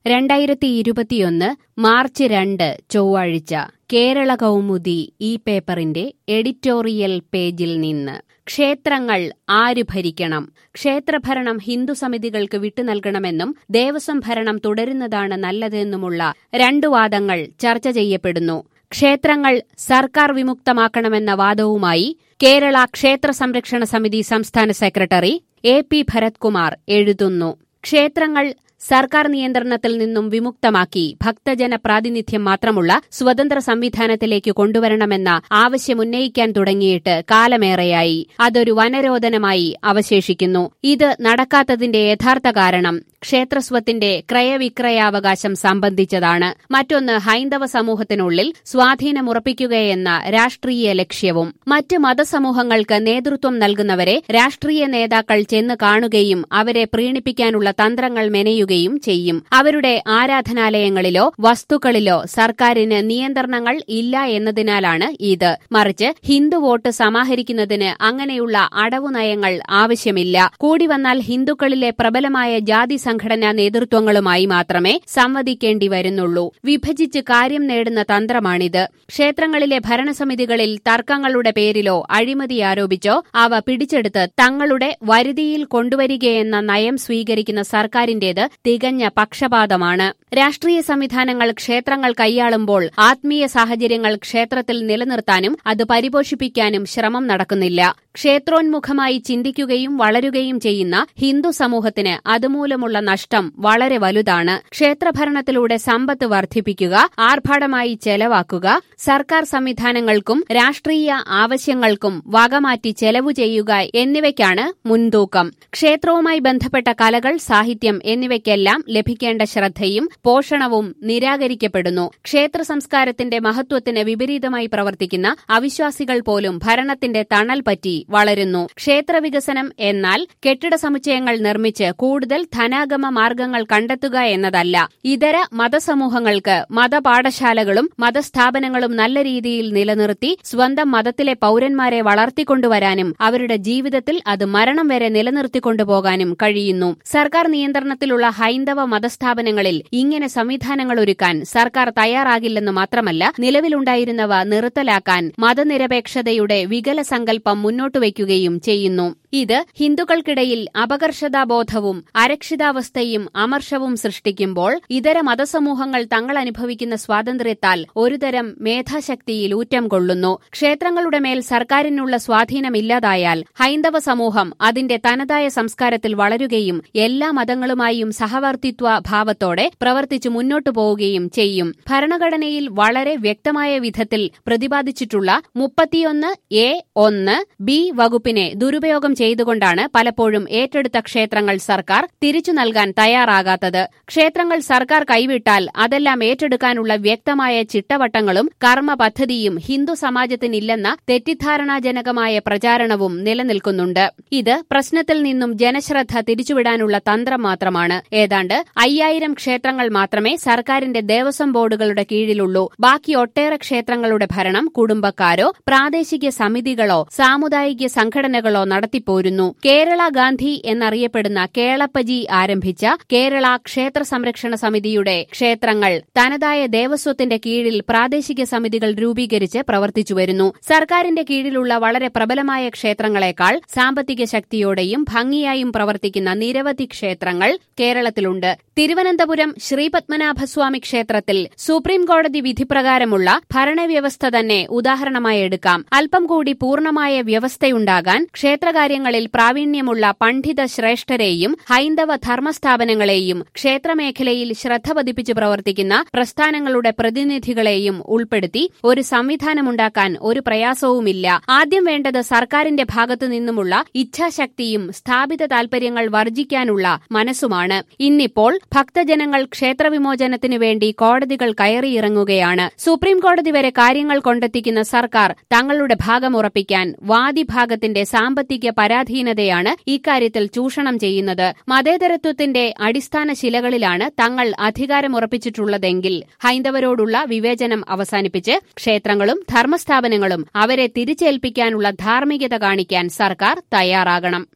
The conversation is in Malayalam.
രണ്ടായിരത്തി ഇരുപത്തിയൊന്ന് മാർച്ച് രണ്ട് ചൊവ്വാഴ്ച കേരള കൗമുദി ഈ പേപ്പറിന്റെ എഡിറ്റോറിയൽ പേജിൽ നിന്ന് ക്ഷേത്രങ്ങൾ ആര് ഭരിക്കണം ക്ഷേത്രഭരണം ഹിന്ദു സമിതികൾക്ക് വിട്ടുനൽകണമെന്നും ദേവസ്വം ഭരണം തുടരുന്നതാണ് നല്ലതെന്നുമുള്ള രണ്ടു വാദങ്ങൾ ചർച്ച ചെയ്യപ്പെടുന്നു ക്ഷേത്രങ്ങൾ സർക്കാർ വിമുക്തമാക്കണമെന്ന വാദവുമായി കേരള ക്ഷേത്ര സംരക്ഷണ സമിതി സംസ്ഥാന സെക്രട്ടറി എ പി ഭരത്കുമാർ എഴുതുന്നു ക്ഷേത്രങ്ങൾ സർക്കാർ നിയന്ത്രണത്തിൽ നിന്നും വിമുക്തമാക്കി ഭക്തജന പ്രാതിനിധ്യം മാത്രമുള്ള സ്വതന്ത്ര സംവിധാനത്തിലേക്ക് കൊണ്ടുവരണമെന്ന ആവശ്യമുന്നയിക്കാൻ തുടങ്ങിയിട്ട് കാലമേറെയായി അതൊരു വനരോധനമായി അവശേഷിക്കുന്നു ഇത് നടക്കാത്തതിന്റെ യഥാർത്ഥ കാരണം ക്ഷേത്രസ്വത്തിന്റെ ക്രയവിക്രയാവകാശം സംബന്ധിച്ചതാണ് മറ്റൊന്ന് ഹൈന്ദവ സമൂഹത്തിനുള്ളിൽ സ്വാധീനമുറപ്പിക്കുകയെന്ന രാഷ്ട്രീയ ലക്ഷ്യവും മറ്റ് മതസമൂഹങ്ങൾക്ക് നേതൃത്വം നൽകുന്നവരെ രാഷ്ട്രീയ നേതാക്കൾ ചെന്ന് കാണുകയും അവരെ പ്രീണിപ്പിക്കാനുള്ള തന്ത്രങ്ങൾ മെനയുകയും ചെയ്യും അവരുടെ ആരാധനാലയങ്ങളിലോ വസ്തുക്കളിലോ സർക്കാരിന് നിയന്ത്രണങ്ങൾ ഇല്ല എന്നതിനാലാണ് ഇത് മറിച്ച് ഹിന്ദു വോട്ട് സമാഹരിക്കുന്നതിന് അങ്ങനെയുള്ള അടവു നയങ്ങൾ ആവശ്യമില്ല കൂടി വന്നാൽ ഹിന്ദുക്കളിലെ പ്രബലമായ ജാതി സംഘടനാ നേതൃത്വങ്ങളുമായി മാത്രമേ സംവദിക്കേണ്ടി വരുന്നുള്ളൂ വിഭജിച്ച് കാര്യം നേടുന്ന തന്ത്രമാണിത് ക്ഷേത്രങ്ങളിലെ ഭരണസമിതികളിൽ തർക്കങ്ങളുടെ പേരിലോ അഴിമതി ആരോപിച്ചോ അവ പിടിച്ചെടുത്ത് തങ്ങളുടെ വരുതിയിൽ കൊണ്ടുവരികയെന്ന നയം സ്വീകരിക്കുന്ന സർക്കാരിന്റേത് തികഞ്ഞ പക്ഷപാതമാണ് രാഷ്ട്രീയ സംവിധാനങ്ങൾ ക്ഷേത്രങ്ങൾ കൈയാളുമ്പോൾ ആത്മീയ സാഹചര്യങ്ങൾ ക്ഷേത്രത്തിൽ നിലനിർത്താനും അത് പരിപോഷിപ്പിക്കാനും ശ്രമം നടക്കുന്നില്ല ക്ഷേത്രോന്മുഖമായി ചിന്തിക്കുകയും വളരുകയും ചെയ്യുന്ന ഹിന്ദു സമൂഹത്തിന് അതുമൂലമുള്ള നഷ്ടം വളരെ വലുതാണ് ക്ഷേത്രഭരണത്തിലൂടെ സമ്പത്ത് വർദ്ധിപ്പിക്കുക ആർഭാടമായി ചെലവാക്കുക സർക്കാർ സംവിധാനങ്ങൾക്കും രാഷ്ട്രീയ ആവശ്യങ്ങൾക്കും വകമാറ്റി ചെലവു ചെയ്യുക എന്നിവയ്ക്കാണ് മുൻതൂക്കം ക്ഷേത്രവുമായി ബന്ധപ്പെട്ട കലകൾ സാഹിത്യം എന്നിവയ്ക്കെല്ലാം ലഭിക്കേണ്ട ശ്രദ്ധയും പോഷണവും നിരാകരിക്കപ്പെടുന്നു ക്ഷേത്ര സംസ്കാരത്തിന്റെ മഹത്വത്തിന് വിപരീതമായി പ്രവർത്തിക്കുന്ന അവിശ്വാസികൾ പോലും ഭരണത്തിന്റെ തണൽ പറ്റി വളരുന്നു ക്ഷേത്ര വികസനം എന്നാൽ കെട്ടിട സമുച്ചയങ്ങൾ നിർമ്മിച്ച് കൂടുതൽ ധനാഗമ മാർഗങ്ങൾ കണ്ടെത്തുക എന്നതല്ല ഇതര മതസമൂഹങ്ങൾക്ക് മതപാഠശാലകളും മതസ്ഥാപനങ്ങളും നല്ല രീതിയിൽ നിലനിർത്തി സ്വന്തം മതത്തിലെ പൌരന്മാരെ വളർത്തിക്കൊണ്ടുവരാനും അവരുടെ ജീവിതത്തിൽ അത് മരണം വരെ നിലനിർത്തിക്കൊണ്ടുപോകാനും കഴിയുന്നു സർക്കാർ നിയന്ത്രണത്തിലുള്ള ഹൈന്ദവ മതസ്ഥാപനങ്ങളിൽ ഇങ്ങനെ സംവിധാനങ്ങൾ ഒരുക്കാൻ സർക്കാർ തയ്യാറാകില്ലെന്ന് മാത്രമല്ല നിലവിലുണ്ടായിരുന്നവ നിർത്തലാക്കാൻ മതനിരപേക്ഷതയുടെ വികല സങ്കല്പം മുന്നോട്ടുവയ്ക്കുകയും ചെയ്യുന്നു ഇത് ഹിന്ദുക്കൾക്കിടയിൽ അപകർഷതാബോധവും അരക്ഷിതാവസ്ഥയും അമർഷവും സൃഷ്ടിക്കുമ്പോൾ ഇതര മതസമൂഹങ്ങൾ തങ്ങൾ അനുഭവിക്കുന്ന സ്വാതന്ത്ര്യത്താൽ ഒരുതരം മേധാശക്തിയിൽ ഊറ്റം കൊള്ളുന്നു ക്ഷേത്രങ്ങളുടെ മേൽ സർക്കാരിനുള്ള സ്വാധീനമില്ലാതായാൽ ഹൈന്ദവ സമൂഹം അതിന്റെ തനതായ സംസ്കാരത്തിൽ വളരുകയും എല്ലാ മതങ്ങളുമായും സഹവർത്തിത്വ ഭാവത്തോടെ പ്രവർത്തിച്ചു മുന്നോട്ടു പോവുകയും ചെയ്യും ഭരണഘടനയിൽ വളരെ വ്യക്തമായ വിധത്തിൽ പ്രതിപാദിച്ചിട്ടുള്ള മുപ്പത്തിയൊന്ന് എ ഒന്ന് ബി വകുപ്പിനെ ദുരുപയോഗം ചെയ്തുകൊണ്ടാണ് പലപ്പോഴും ഏറ്റെടുത്ത ക്ഷേത്രങ്ങൾ സർക്കാർ തിരിച്ചു നൽകാൻ തയ്യാറാകാത്തത് ക്ഷേത്രങ്ങൾ സർക്കാർ കൈവിട്ടാൽ അതെല്ലാം ഏറ്റെടുക്കാനുള്ള വ്യക്തമായ ചിട്ടവട്ടങ്ങളും കർമ്മ പദ്ധതിയും ഹിന്ദു സമാജത്തിനില്ലെന്ന തെറ്റിദ്ധാരണാജനകമായ പ്രചാരണവും നിലനിൽക്കുന്നുണ്ട് ഇത് പ്രശ്നത്തിൽ നിന്നും ജനശ്രദ്ധ തിരിച്ചുവിടാനുള്ള തന്ത്രം മാത്രമാണ് ഏതാണ്ട് അയ്യായിരം ക്ഷേത്രങ്ങൾ മാത്രമേ സർക്കാരിന്റെ ദേവസ്വം ബോർഡുകളുടെ കീഴിലുള്ളൂ ബാക്കി ഒട്ടേറെ ക്ഷേത്രങ്ങളുടെ ഭരണം കുടുംബക്കാരോ പ്രാദേശിക സമിതികളോ സാമുദായിക സംഘടനകളോ നടത്തിപ്പോരുന്നു കേരള ഗാന്ധി എന്നറിയപ്പെടുന്ന കേളപ്പജി ആരംഭിച്ച കേരള ക്ഷേത്ര സംരക്ഷണ സമിതിയുടെ ക്ഷേത്രങ്ങൾ തനതായ ദേവസ്വത്തിന്റെ കീഴിൽ പ്രാദേശിക സമിതികൾ രൂപീകരിച്ച് പ്രവർത്തിച്ചുവരുന്നു സർക്കാരിന്റെ കീഴിലുള്ള വളരെ പ്രബലമായ ക്ഷേത്രങ്ങളെക്കാൾ സാമ്പത്തിക ശക്തിയോടെയും ഭംഗിയായും പ്രവർത്തിക്കുന്ന നിരവധി ക്ഷേത്രങ്ങൾ കേരളത്തിലുണ്ട് തിരുവനന്തപുരം ശ്രീപത്മനാഭസ്വാമി ക്ഷേത്രത്തിൽ സുപ്രീം കോടതി വിധിപ്രകാരമുള്ള ഭരണവ്യവസ്ഥ തന്നെ ഉദാഹരണമായി എടുക്കാം അല്പം കൂടി പൂർണ്ണമായ വ്യവസ്ഥയുണ്ടാകാൻ ക്ഷേത്രകാര്യങ്ങളിൽ പ്രാവീണ്യമുള്ള പണ്ഡിത ശ്രേഷ്ഠരെയും ഹൈന്ദവ ധർമ്മസ്ഥാപനങ്ങളെയും ക്ഷേത്രമേഖലയിൽ ശ്രദ്ധ പതിപ്പിച്ച് പ്രവർത്തിക്കുന്ന പ്രസ്ഥാനങ്ങളുടെ പ്രതിനിധികളെയും ഉൾപ്പെടുത്തി ഒരു സംവിധാനമുണ്ടാക്കാൻ ഒരു പ്രയാസവുമില്ല ആദ്യം വേണ്ടത് സർക്കാരിന്റെ ഭാഗത്തു നിന്നുമുള്ള ഇച്ഛാശക്തിയും സ്ഥാപിത താൽപര്യങ്ങൾ വർജിക്കാനുള്ള മനസ്സുമാണ് ഇന്നിപ്പോൾ ഭക്തജനങ്ങൾ ക്ഷേത്രവിമോചനത്തിനു വേണ്ടി കോടതികൾ കയറിയിറങ്ങുകയാണ് സുപ്രീം കോടതി വരെ കാര്യങ്ങൾ കൊണ്ടെത്തിക്കുന്ന സർക്കാർ തങ്ങളുടെ ഭാഗം ഉറപ്പിക്കാൻ വാദിഭാഗത്തിന്റെ സാമ്പത്തിക പരാധീനതയാണ് ഇക്കാര്യത്തിൽ ചൂഷണം ചെയ്യുന്നത് മതേതരത്വത്തിന്റെ അടിസ്ഥാന ശിലകളിലാണ് തങ്ങൾ അധികാരമുറപ്പിച്ചിട്ടുള്ളതെങ്കിൽ ഹൈന്ദവരോടുള്ള വിവേചനം അവസാനിപ്പിച്ച് ക്ഷേത്രങ്ങളും ധർമ്മസ്ഥാപനങ്ങളും അവരെ തിരിച്ചേൽപ്പിക്കാനുള്ള ധാർമ്മികത കാണിക്കാൻ സർക്കാർ തയ്യാറാകണം